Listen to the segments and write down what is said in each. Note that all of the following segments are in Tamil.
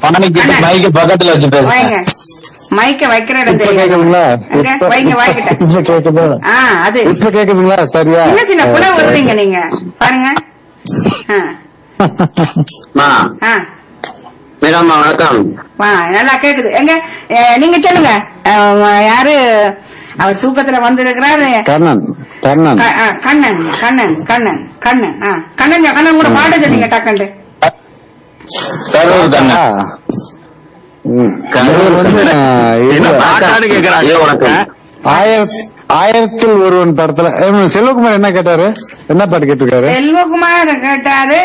மைக்கு மைக்கு பக்கத்துல வச்சு வைங்க பேசுறேன் மைக்க வைக்கிற இடம் இப்ப தெரியும் கேக்குதுங்களா அங்க, இப்ப- வைங்க வாய்க்கிட்ட இப்ப கேக்குதா ஆ அது இப்ப கேக்குதுங்களா சரியா சின்ன சின்ன புல விடுறீங்க நீங்க பாருங்க ஆ, மா ஆ, மேடம் வணக்கம் வா நல்லா கேக்குது எங்க ஏ, நீங்க சொல்லுங்க அஹ், யாரு அவர் தூக்கத்துல வந்திருக்கிறாரு கண்ணன் கண்ணன் க- ஆ, கண்ணன் கண்ணன் கண்ணன் கண்ணன் ஆ கண்ணன் கண்ணன் கூட பாட சொன்னீங்க டக்கண்டு கரூர் தானே ஆ. ம். கரூர் வந்து, ஆ, இது, என்ன பாட்டான்னு கேக்குறாங்க ஐயோ வணக்கம் ஆயிரத்- ஆயிரத்தில் ஒருவன் படத்துல ஏ, செல்வகுமார் என்ன கேட்டாரு என்ன பாட்டு கேட்டிருக்காரு செல்வகுமார் கேட்டாரு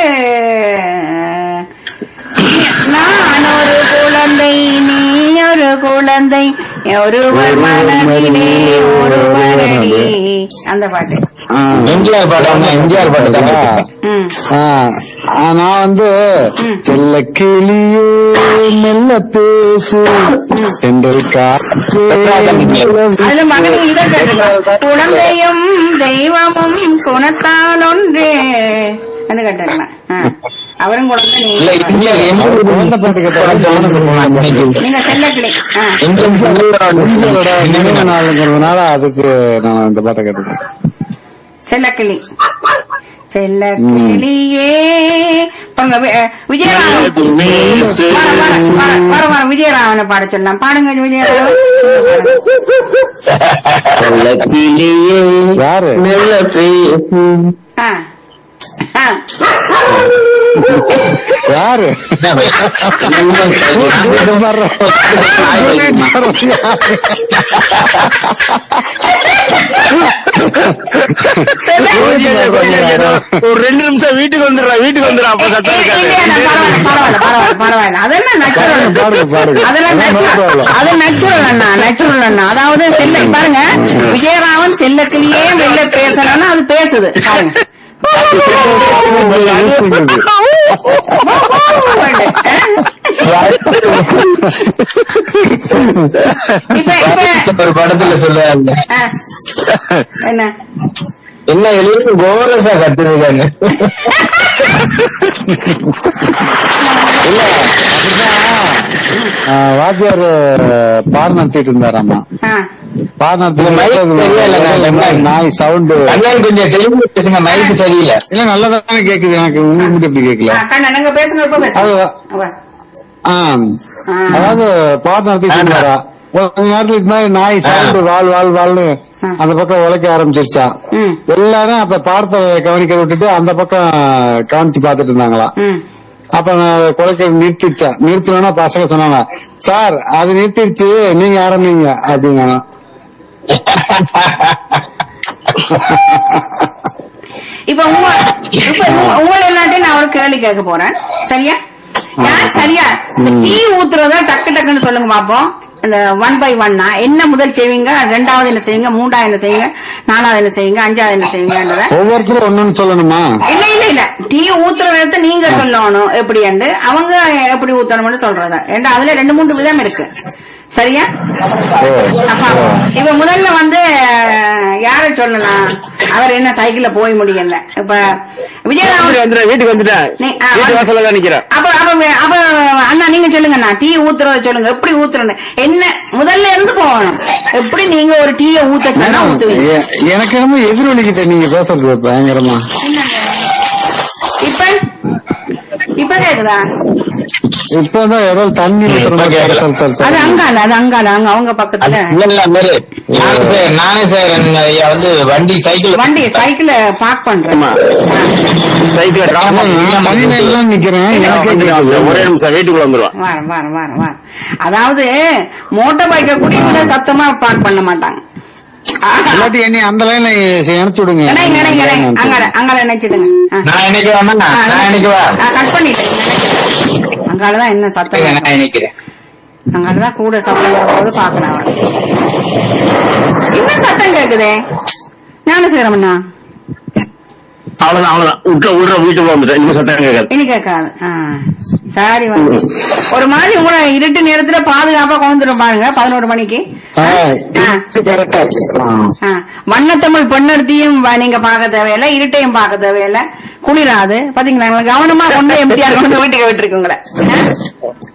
நான் ஒரு குழந்தை நீ ஒரு குழந்தை ஒருவர் மனதிலே ஒருவரடி அந்த பாட்டு ஆ. எம்ஜிஆர் பாட்டு எம்ஜிஆர் பாட்டு தானே ம் ஆ, ஆ, நான் வந்து ம். செல்ல கிளியே மெல்ல பேசு என்று காற்றே அதுல மகனுக்கு இதை கேட்டுங்க குழந்தையும் தெய்வமும் குணத்தால் ஒன்று அது கேட்டுக்கலாம் அவரும் குழந்தை இல்ல நீங்க எம்ஜிஆர் குழந்தை பாட்டு கேட்டாரு நீங்க செல்லக்கிளி ஆ. எம்ஜிஆரோட நினைவு நாளுங்கிறதுனால அதுக்கு நான் இந்த பாட்டை கேட்டிருக்கேன் செல்லக்கிளி செல்லக்கிளியே பாருங்க வி- அஹ், விஜயராமன் வர, வர, வர, வர, வர, விஜயராமனை பாட சொல்லலாம் பாடுங்க விஜயராமன் யாரு மெல்ல பேசு. ஆ. ஆ. யாரு இது வர்ற- ஒரு ரெண்டு நிமிஷம் வீட்டுக்கு வந்துடுறா வீட்டுக்கு வந்துடுறா அப்ப சத்தம் இல்ல, இருக்காது இல்ல, பரவாயில்ல, பரவாயில்ல, பரவாயில்ல, பரவாயில்ல. அதெல்லாம் natural. பாருங்க, பாருங்க. அதெல்லாம் அதெல்லாம் natural. பரவாயில்ல. அது natural அண்ணா, natural அண்ணா. அதாவது செல்ல பாருங்க விஜயராமன் செல்லக்கிளியே வெளில பேசணும்னா அது பேசுது பாருங்க இப்ப இப்ப ஒரு படத்துல சொல்லுவாங்க ஆ. என்ன என்ன எழுதி கோரஸா கத்துருக்காங்க இல்ல ஆ, வாத்தியார் பாடம் நடத்திட்டு இருந்தாராமா ஆ. பாடம் இந்த mic சரியா இல்லைங்க, இந்த mic. நடத்தி நாய் சவுண்டு கண்ணன் கொஞ்சம் தெளிவு பேசுங்க மைக்கு சரியில்லை இல்ல நல்லதானே கேக்குது எனக்கு உங்களுக்கு மட்டும் எப்படி ஆ, கேட்கல கண்ணா நீங்க பேசுங்க இப்ப பேசுங்க அது- அவ. ஆ. ஆ. அதாவது பாடம் நடத்திட்டு இருந்தாரா கொஞ்ச நேரத்துக்கு முன்னாடி நாய் சவுண்டு வாழ் வாழ் வாழ்னு ஆ. அந்த பக்கம் உழைக்க ஆரம்பிச்சிருச்சான் ம். எல்லாரும் அப்ப பாடத்தை கவனிக்க விட்டுட்டு அந்த பக்கம் கவனிச்சு பாத்துட்டு இருந்தாங்களாம் ம். அப்ப நான் குலைக்க நிறுத்திச்சேன் நிறுத்தணும்னா பசங்க சொன்னாங்க சார் அது நிறுத்திடுச்சு நீங்க ஆரம்பிங்க அப்படிங்க இப்ப உங்க இப்ப உங்க- உங்களை எல்லாத்தையும் நான் ஒரு கேள்வி கேட்க போறேன் சரியா யார் சரியா டீ ஊத்துறதா டக்கு டக்குன்னு சொல்லுங்க பாப்போம் இந்த ஒன் பை ஒன்னா என்ன முதல் செய்வீங்க ரெண்டாவது என்ன செய்வீங்க மூன்றாவது என்ன செய்வீங்க நாலாவது என்ன செய்வீங்க அஞ்சாவது என்ன செய்வீங்கன்றத ஒவ்வொருத்தரும் ஒண்ணுன்னு சொல்லணுமா இல்ல இல்ல இல்ல டீ ஊத்துற விதத்தை நீங்க சொல்லணும் எப்படி என்று அவங்க எப்படி ஊத்தணும்னு சொல்றது ஏன்னா அதுல ரெண்டு மூணு விதம் இருக்கு சரியா அப்பா, இப்ப முதல்ல வந்து அஹ், யார சொல்லலாம் அவர் என்ன சைக்கிள்ல போய் முடியல இப்ப விஜயராமன் வந்துடுறேன் வீட்டுக்கு வந்துட்டேன் நீ- ஆ, வீட்டு வந்து- வாசல்ல தான் நிக்கிறேன் அப்ப அப்ப அப்ப அண்ணா நீங்க சொல்லுங்கண்ணா டீ ஊத்துறத சொல்லுங்க எப்படி ஊத்துறேன்னு என்ன முதல்ல இருந்து போகணும் எப்படி நீங்க ஒரு டீயை ஊத்த சொன்னா ஊத்துவீங்க எ- எனக்கு என்னமோ எதிரொலிக்கிட்ட நீங்க பேசுறது பயங்கரமா இப்ப இப்ப கேக்குதா இப்பதான் ஏதோ தண்ணி ஊத்துற மாதிரி கேக்கல. சல், சல், சல். அது அங்கால அது அங்கால அங்க அவங்க பக்கத்துல இல்ல இல்ல மாரி நானே சார் நானே சார் ஐயா வந்து வண்டி சைக்கிள் வண்டி சைக்கிள பார்க் பண்றேன் ஆமா. சைக்கிள் ஆமா, நான் மணி நேரம் நிக்கிறேன் எனக்கே கேக்குது. ஒரே நிமிஷம் வீட்டுக்குள்ள வந்துருவான் வாரம் வாரம் வாரம் வாரம் அதாவது மோட்டார் பைக்க கூட இவ்வளவு சத்தமா பார்க் பண்ண மாட்டாங்க இல்லாட்டி என்னை அந்த லைன்ல இணைச்சு விடுங்க இணைங்க இணைங்க இணைங்க அங்கால அங்கால நினைச்சிடுங்க நான் இன்னைக்கு வேணா நான் இன்னைக்கு வா கட் பண்ணிட்டேன் அங்காலதான் என்ன சத்தம் நான் நினைக்கிறேன் அங்காலதான் கூட சத்தம் வரும்போது பாக்கலாம் என்ன சத்தம் கேக்குதே ஞானசேகரமண்ணா அவ்வளவுதான் அவ்வளவுதான் விட்டு விடுற வீட்டுக்கு வந்துட்டேன் இன்னும் சத்தம் கேட்காது இனி கேட்காது ஆ. சரி வந்து ஒரு மாதிரி உங்களை இருட்டு நேரத்துல பாதுகாப்பா கொண்டுரும் பாருங்க பதினோரு மணிக்கு ஆ, ஆ. இது correct ஆ இருக்கு. ஆ. ஆ. வண்ணத்தமிழ் பெண்ணர்த்தியும் வ- நீங்க பார்க்க தேவையில்லை இருட்டையும் பார்க்க தேவையில்லை குளிராது பாத்தீங்களா கவனமா கொண்டு எம்டிஆர் கொண்டு வீட்டுக்கு விட்டுருக்கு உங்களை ஆ?